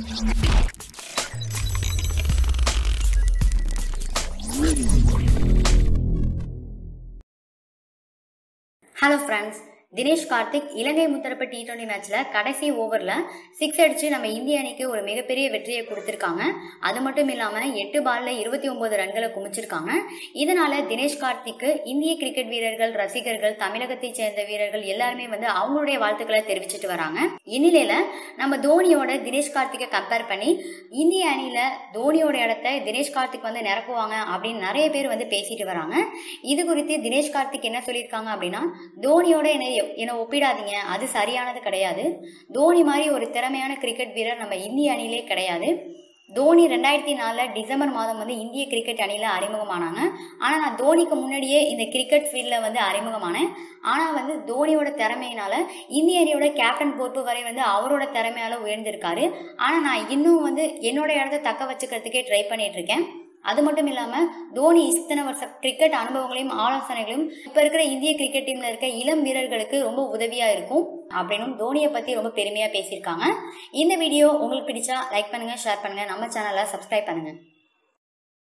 hello friends Dinesh Karthik Ilangai முத்தரப்பு T twenty மேட்ச்சில் கடைசி ஓவரில் சிக்ஸ் அடித்து நம்ம இந்திய அணிக்கு ஒரு மிகப்பெரிய வெற்றியை கொடுத்துருக்காங்க அது மட்டும் இல்லாமல் எட்டு பாலில் இருபத்தி ஒம்பது ரன்களை குமிச்சிருக்காங்க இதனால் தினேஷ் கார்த்திக்கு இந்திய கிரிக்கெட் வீரர்கள் ரசிகர்கள் தமிழகத்தைச் சேர்ந்த வீரர்கள் எல்லாருமே வந்து அவங்களுடைய வாழ்த்துக்களை தெரிவிச்சிட்டு வராங்க இந்நிலையில் நம்ம தோனியோட தினேஷ் கார்த்திகை கம்பேர் பண்ணி இந்திய அணியில் தோனியோட இடத்த தினேஷ் கார்த்திக் வந்து நிரப்புவாங்க அப்படின்னு நிறைய பேர் வந்து பேசிட்டு வராங்க இது குறித்து தினேஷ் கார்த்திக் என்ன சொல்லியிருக்காங்க அப்படின்னா தோனியோட என்னை என்னை ஒப்பிடாதீங்க அது சரியானது கிடையாது தோனி மாதிரி ஒரு திறமையான கிரிக்கெட் வீரர் நம்ம இந்திய அணியிலே கிடையாது தோனி ரெண்டாயிரத்தி நாலில் டிசம்பர் மாதம் வந்து இந்திய கிரிக்கெட் அணியில் அறிமுகமானாங்க ஆனால் நான் தோனிக்கு முன்னாடியே இந்த கிரிக்கெட் ஃபீல்டில் வந்து அறிமுகமானேன் ஆனால் வந்து தோனியோட திறமையினால இந்திய அணியோட கேப்டன் பொறுப்பு வரை வந்து அவரோட திறமையால உயர்ந்திருக்காரு ஆனால் நான் இன்னும் வந்து என்னோட இடத்த தக்க வச்சுக்கிறதுக்கே ட்ரை பண்ணிட்டு இருக்கேன் அது மட்டும் இல்லாமல் தோனி இத்தனை வருஷ கிரிக்கெட் அனுபவங்களையும் ஆலோசனைகளையும் இப்போ இருக்கிற இந்திய கிரிக்கெட் டீமில் இருக்க இளம் வீரர்களுக்கு ரொம்ப உதவியாக இருக்கும் அப்படின்னும் தோனியை பற்றி ரொம்ப பெருமையாக பேசியிருக்காங்க இந்த வீடியோ உங்களுக்கு பிடிச்சா லைக் பண்ணுங்கள் ஷேர் பண்ணுங்கள் நம்ம சேனலை சப்ஸ்கிரைப் பண்ணுங்கள்